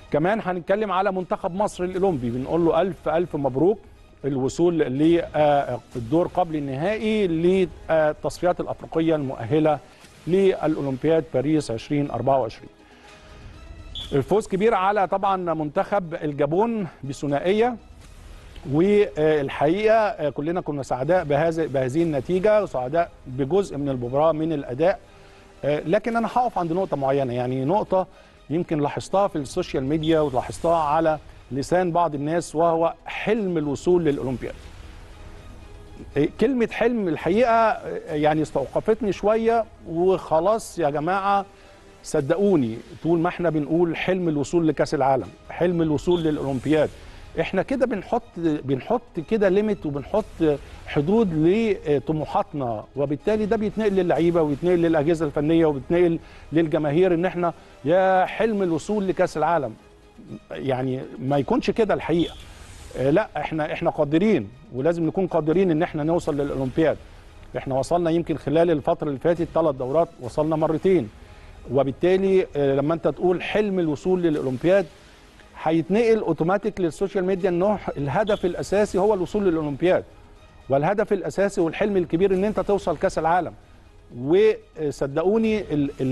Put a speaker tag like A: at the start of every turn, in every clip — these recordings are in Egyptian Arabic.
A: كمان هنتكلم على منتخب مصر الاولمبي بنقول له الف الف مبروك الوصول للدور قبل النهائي للتصفيات الافريقيه المؤهله للاولمبياد باريس 2024 الفوز كبير على طبعا منتخب الجابون بثنائيه والحقيقه كلنا كنا سعداء بهذه بهذه النتيجه وسعداء بجزء من المباراه من الاداء لكن انا هقف عند نقطه معينه يعني نقطه يمكن لاحظتها في السوشيال ميديا ولاحظتها على لسان بعض الناس وهو حلم الوصول للاولمبياد كلمة حلم الحقيقة يعني استوقفتني شوية وخلاص يا جماعة صدقوني طول ما احنا بنقول حلم الوصول لكأس العالم حلم الوصول للأولمبياد احنا كده بنحط بنحط كده ليميت وبنحط حدود لطموحاتنا وبالتالي ده بيتنقل للعيبه وبيتنقل للاجهزه الفنيه وبيتنقل للجماهير ان احنا يا حلم الوصول لكاس العالم يعني ما يكونش كده الحقيقه لا احنا احنا قادرين ولازم نكون قادرين ان احنا نوصل للاولمبياد احنا وصلنا يمكن خلال الفتره اللي فاتت ثلاث دورات وصلنا مرتين وبالتالي لما انت تقول حلم الوصول للاولمبياد هيتنقل اوتوماتيك للسوشيال ميديا انه الهدف الاساسي هو الوصول للاولمبياد والهدف الاساسي والحلم الكبير ان انت توصل كاس العالم وصدقوني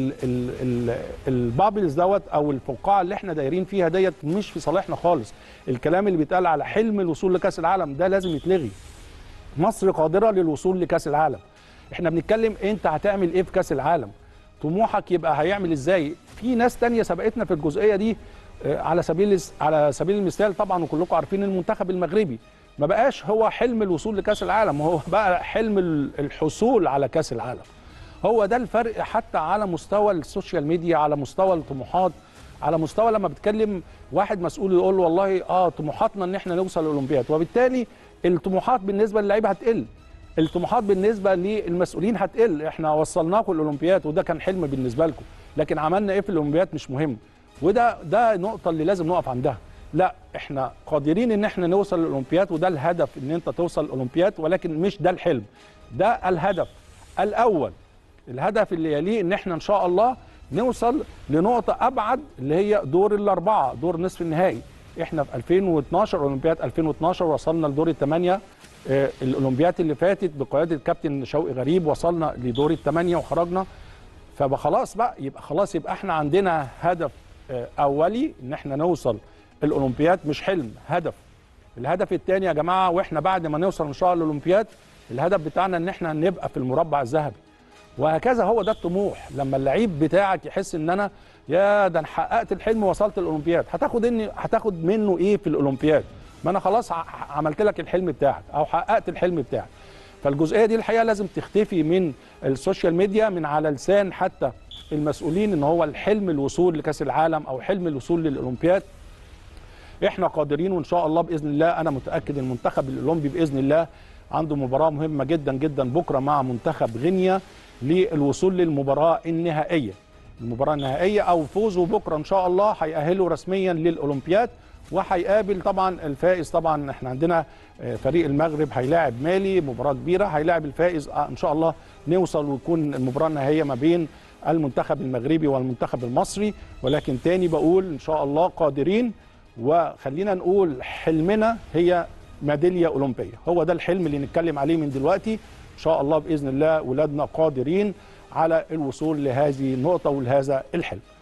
A: البابلز دوت او الفقاعه اللي احنا دايرين فيها ديت مش في صالحنا خالص الكلام اللي بيتقال على حلم الوصول لكاس العالم ده لازم يتلغي مصر قادره للوصول لكاس العالم احنا بنتكلم انت هتعمل ايه في كاس العالم طموحك يبقى هيعمل ازاي في ناس تانية سبقتنا في الجزئيه دي على سبيل على سبيل المثال طبعا وكلكم عارفين المنتخب المغربي ما بقاش هو حلم الوصول لكاس العالم هو بقى حلم الحصول على كاس العالم هو ده الفرق حتى على مستوى السوشيال ميديا على مستوى الطموحات على مستوى لما بتكلم واحد مسؤول يقول له والله اه طموحاتنا ان احنا نوصل الاولمبياد وبالتالي الطموحات بالنسبه للعيبه هتقل الطموحات بالنسبه للمسؤولين هتقل احنا وصلناكم الاولمبياد وده كان حلم بالنسبه لكم لكن عملنا ايه في الاولمبياد مش مهم وده ده النقطه اللي لازم نقف عندها لا احنا قادرين ان احنا نوصل للاولمبياد وده الهدف ان انت توصل الاولمبياد ولكن مش ده الحلم ده الهدف الاول الهدف اللي يليه ان احنا ان شاء الله نوصل لنقطه ابعد اللي هي دور الاربعه دور نصف النهائي احنا في 2012 اولمبياد 2012 وصلنا لدور الثمانيه اه الاولمبياد اللي فاتت بقياده الكابتن شوقي غريب وصلنا لدور الثمانيه وخرجنا فخلاص بقى يبقى خلاص يبقى احنا عندنا هدف اه اولي ان احنا نوصل الاولمبياد مش حلم هدف الهدف الثاني يا جماعه واحنا بعد ما نوصل ان شاء الله الاولمبياد الهدف بتاعنا ان احنا نبقى في المربع الذهبي وهكذا هو ده الطموح لما اللعيب بتاعك يحس ان انا يا ده انا حققت الحلم ووصلت الاولمبياد هتاخد اني هتاخد منه ايه في الاولمبياد ما انا خلاص عملت لك الحلم بتاعك او حققت الحلم بتاعك فالجزئيه دي الحقيقه لازم تختفي من السوشيال ميديا من على لسان حتى المسؤولين ان هو الحلم الوصول لكاس العالم او حلم الوصول للاولمبياد احنا قادرين وان شاء الله باذن الله انا متاكد المنتخب الاولمبي باذن الله عنده مباراه مهمه جدا جدا بكره مع منتخب غينيا للوصول للمباراه النهائيه المباراه النهائيه او فوزه بكره ان شاء الله هيأهله رسميا للاولمبياد وهيقابل طبعا الفائز طبعا احنا عندنا فريق المغرب هيلاعب مالي مباراه كبيره هيلاعب الفائز ان شاء الله نوصل ويكون المباراه النهائيه ما بين المنتخب المغربي والمنتخب المصري ولكن تاني بقول ان شاء الله قادرين وخلينا نقول حلمنا هي ميداليه اولمبيه هو ده الحلم اللي نتكلم عليه من دلوقتي ان شاء الله باذن الله ولادنا قادرين على الوصول لهذه النقطه ولهذا الحلم